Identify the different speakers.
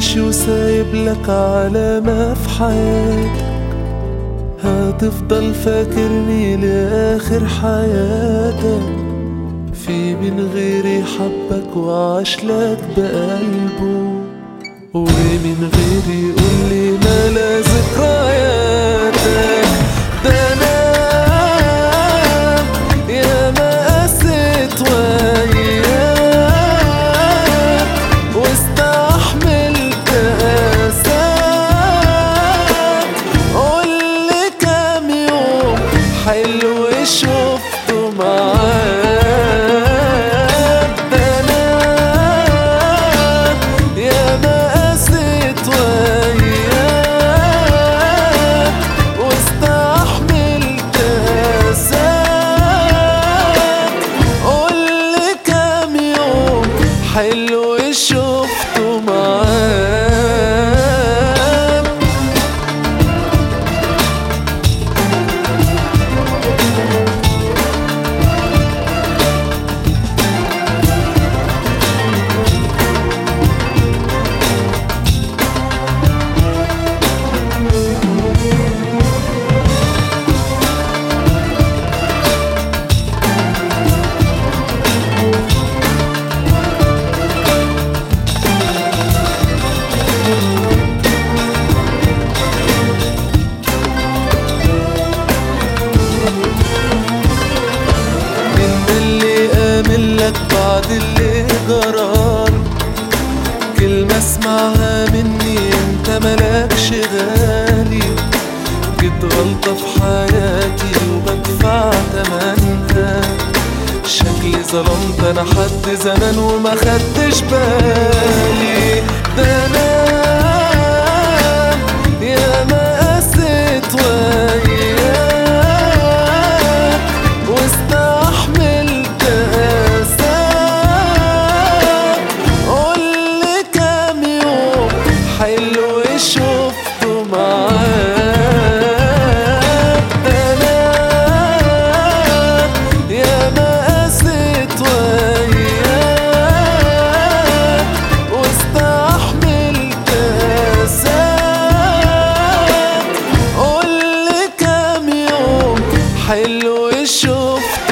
Speaker 1: ماشي وسايب لك علامة في حياتك هتفضل فاكرني لآخر حياتك في من غيري حبك وعاش لك بقلبه ومن غيري يقولي ملا ذكرياتك ده انا يا ما قست وياك واستحملت قاساك قولي كام يوم حلو شفته معاك ده انا يا ما قست وياك واستحملت قاساك قولي كام يوم حلو شفته معاك من اللي آمن لك بعد اللي جرال كلمة اسمعها مني انت ملكش غالي جيت غلطة في حياتي وبدفع تمنها شكلي ظلمت انا حد زمان وما خدتش بالي ده انا يا ما قست وياك واستحملت قاساك قولي كام يوم حلو شفته معاك ده انا يا ما قست وياك واستحملت قاساك قولي كام يوم حلو شفته